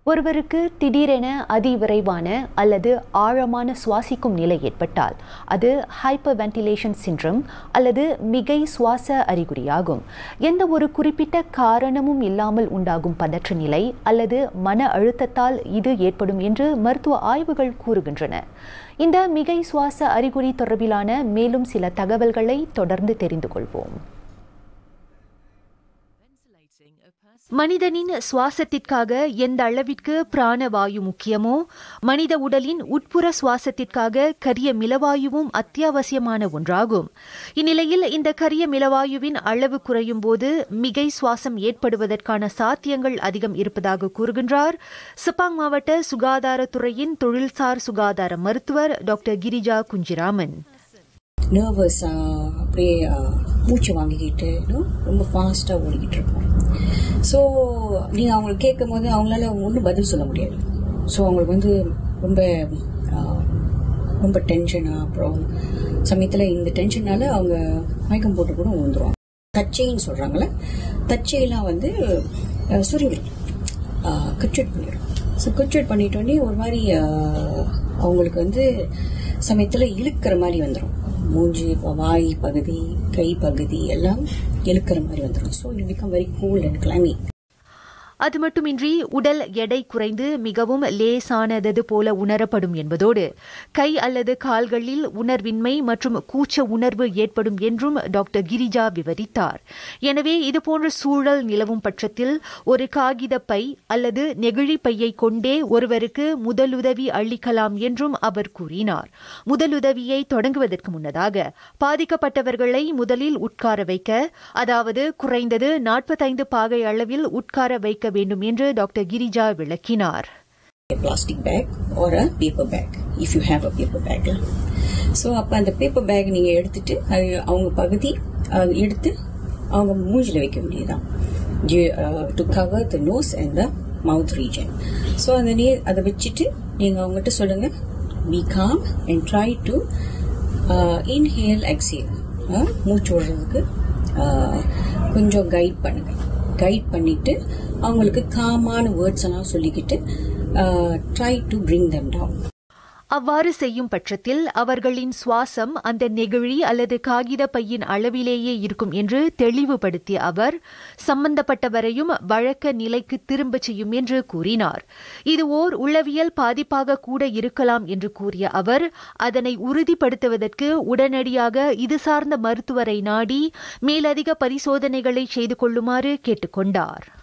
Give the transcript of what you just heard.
ஒருவருக்கு திடீரென அதிவிரைவான அல்லது ஆழமான சுவாசிக்கும் நிலை ஏற்பட்டால் அது ஹைப்பர் வென்டிலேஷன் சின்ட்ரம் அல்லது மிகை சுவாச அறிகுறியாகும் எந்த ஒரு குறிப்பிட்ட காரணமும் இல்லாமல் உண்டாகும் பதற்ற நிலை அல்லது மன அழுத்தத்தால் இது ஏற்படும் என்று மருத்துவ ஆய்வுகள் கூறுகின்றன இந்த மிகை சுவாச அறிகுறி தொடர்பிலான மேலும் சில தகவல்களை தொடர்ந்து தெரிந்து கொள்வோம் மனிதனின் சுவாசத்திற்காக எந்த அளவிற்கு பிராணவாயு முக்கியமோ மனித உடலின் உட்புற சுவாசத்திற்காக கரிய மிளவாயுவும் அத்தியாவசியமான ஒன்றாகும் இந்நிலையில் இந்த கரிய மிளவாயுவின் அளவு குறையும் போது மிகை சுவாசம் ஏற்படுவதற்கான சாத்தியங்கள் அதிகம் இருப்பதாக கூறுகின்றார் சிப்பாங் மாவட்ட சுகாதாரத்துறையின் தொழில்சார் சுகாதார மருத்துவர் டாக்டர் கிரிஜா குஞ்சிராமன் நர்வஸ் அப்படியே மூச்சு வாங்கிக்கிட்டு ரொம்ப ஃபாஸ்ட்டாக ஓடிக்கிட்டு இருப்போம் ஸோ நீங்கள் அவங்களுக்கு கேட்கும் போது அவங்களால ஒன்றும் பதில் சொல்ல முடியாது ஸோ அவங்களுக்கு வந்து ரொம்ப ரொம்ப டென்ஷனாக அப்புறம் சமயத்தில் இந்த டென்ஷனால அவங்க மயக்கம் போட்டு கூட விழுந்துருவாங்க தச்சைன்னு சொல்கிறாங்களே தச்சையெல்லாம் வந்து சுருங்கிடும் கட்சட் பண்ணிடும் ஸோ கட்சட் பண்ணிட்டோடனே ஒரு மாதிரி அவங்களுக்கு வந்து சமயத்தில் இழுக்கிற மாதிரி வந்துடும் மூஞ்சி வாய் பகுதி கை பகுதி எல்லாம் இழுக்கிற மாதிரி வந்துடும் so it become very cool and clammy அது மட்டுமின்றி உடல் எடை குறைந்து மிகவும் லேசானது போல உணரப்படும் என்பதோடு கை அல்லது கால்களில் உணர்வின்மை மற்றும் கூச்ச உணர்வு ஏற்படும் என்றும் டாக்டர் கிரிஜா விவரித்தார் எனவே இதுபோன்ற சூழல் நிலவும் பட்சத்தில் ஒரு காகித பை அல்லது நெகிழி பையை கொண்டே ஒருவருக்கு முதலுதவி அளிக்கலாம் என்றும் அவர் கூறினார் முதலுதவியை தொடங்குவதற்கு முன்னதாக பாதிக்கப்பட்டவர்களை முதலில் உட்கார வைக்க அதாவது குறைந்தது நாற்பத்தைந்து பாகை அளவில் உட்கார வைக்க வேண்டும் என்று டாக்டர் கிரிஜா விளக்கினார் பிளாஸ்டிக் பேக் ஒரு paper bag if you have a paper bag so அப்போ அந்த பேப்பர் பேக் நீங்கள் எடுத்துட்டு அது அவங்க பகுதி எடுத்து அவங்க மூஞ்சில் வைக்க வேண்டியதுதான் to cover the nose and the mouth region so அந்த நீ அதை வச்சுட்டு நீங்கள் அவங்ககிட்ட சொல்லுங்க be calm and try to inhale exhale மூச்சு விடுறதுக்கு கொஞ்சம் கைட் பண்ணுங்க கைட் பண்ணிட்டு அவங்களுக்கு காமான வேர்ட்ஸ் எல்லாம் சொல்லிக்கிட்டு try to bring them down அவ்வாறு செய்யும் பட்சத்தில் அவர்களின் சுவாசம் அந்த நெகிழி அல்லது காகித பையின் அளவிலேயே இருக்கும் என்று தெளிவுபடுத்திய அவர் சம்பந்தப்பட்டவரையும் வழக்க நிலைக்கு திரும்பச் செய்யும் என்று கூறினார் இது ஓர் உளவியல் பாதிப்பாக கூட இருக்கலாம் என்று கூறிய அவர் அதனை உறுதிப்படுத்துவதற்கு உடனடியாக இது சார்ந்த மருத்துவரை நாடி மேலதிக பரிசோதனைகளை செய்து கொள்ளுமாறு கேட்டுக் கொண்டார்